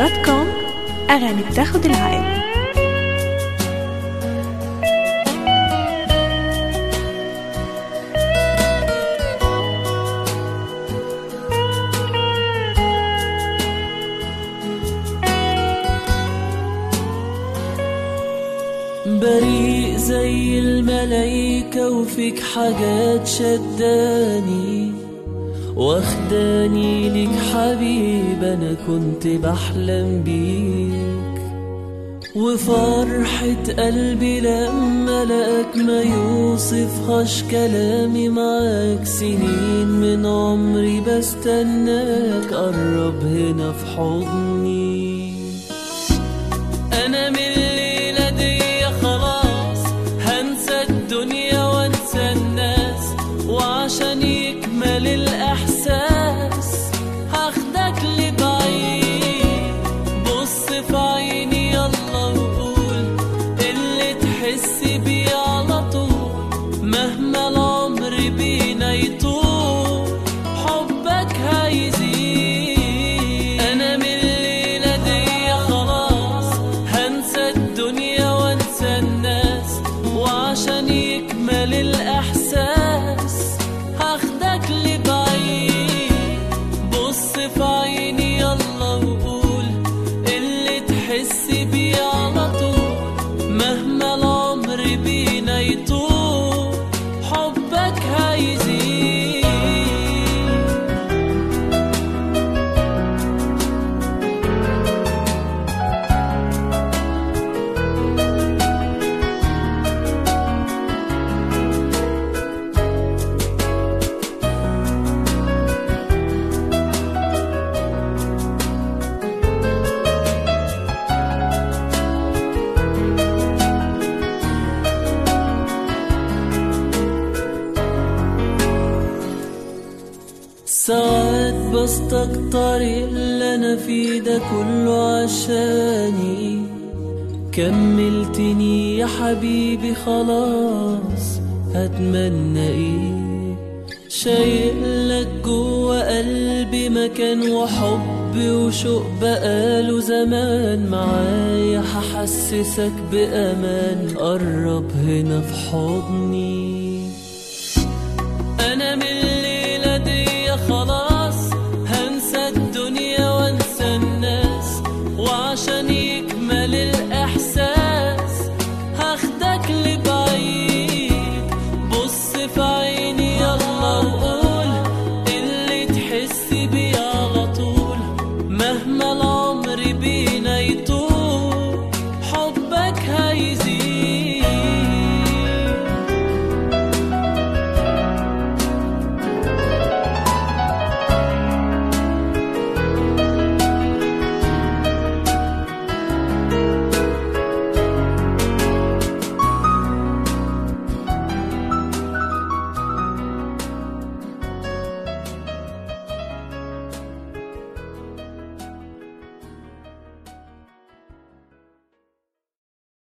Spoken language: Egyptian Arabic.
دوت كوم أغاني بتاخد العقل بريء زي الملايكة وفيك حاجات شداني واخداني ليك حبيب انا كنت بحلم بيك وفرحة قلبي لما لقاك ما يوصفهاش كلامي معاك سنين من عمري بستناك قرب هنا في حضني انا من الليلة دي خلاص هنسى الدنيا وانسى الناس وعشان يكمل الاحساس هاخدك لبعيد بص في عيني يلا وقول اللي تحس بيه على طول مهما العمر بينا يطول حبك هيزيد انا من الليله دي خلاص هنسى الدنيا وانسى الناس وعشان يكمل الاحساس هاخدك لبعيد بص في عيني يلا وقول اللي تحس بيه على طول مهما العمر بينا يطول حبك هيزيد ساعات بستكتر اللي انا فيه ده كله عشاني كملتني يا حبيبي خلاص هتمنى ايه شايلك جوا قلبي مكان وحب وشوق بقاله زمان معايا هحسسك بأمان قرب هنا في حضني